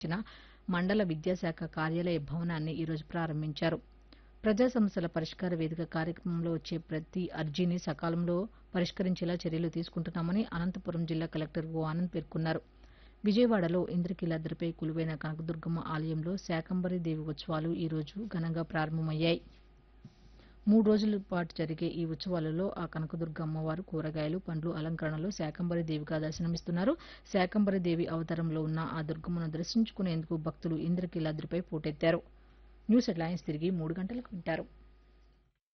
ఇచ్చిన మండల విద్యాశాఖ కార్యాలయ భవనాన్ని ఈరోజు ప్రారంభించారు ప్రజా సమస్యల పరిష్కార వేదిక కార్యక్రమంలో వచ్చే ప్రతి అర్జీని సకాలంలో పరిష్కరించేలా చర్యలు తీసుకుంటున్నామని అనంతపురం జిల్లా కలెక్టర్ ఓ ఆనంద్ పేర్కొన్నారు విజయవాడలో ఇంద్రకీలాద్రిపై కొలువైన కనకదుర్గమ్మ ఆలయంలో శాకంబరి దేవి ఉత్సవాలు ఈరోజు ఘనంగా ప్రారంభమయ్యాయి మూడు రోజుల పాటు జరిగే ఈ ఉత్సవాలలో ఆ కనకదుర్గ అమ్మవారు కూరగాయలు పండ్లు అలంకరణలో శాకంబరి దేవిగా దర్శనమిస్తున్నారు శాకంబరి దేవి అవతారంలో ఉన్న ఆ దుర్గమ్మను దర్శించుకునేందుకు భక్తులు ఇంద్రకీలాద్రిపై పోటెత్తారు న్యూస్ హెడ్లైన్స్ తిరిగి మూడు గంటలకు వింటారు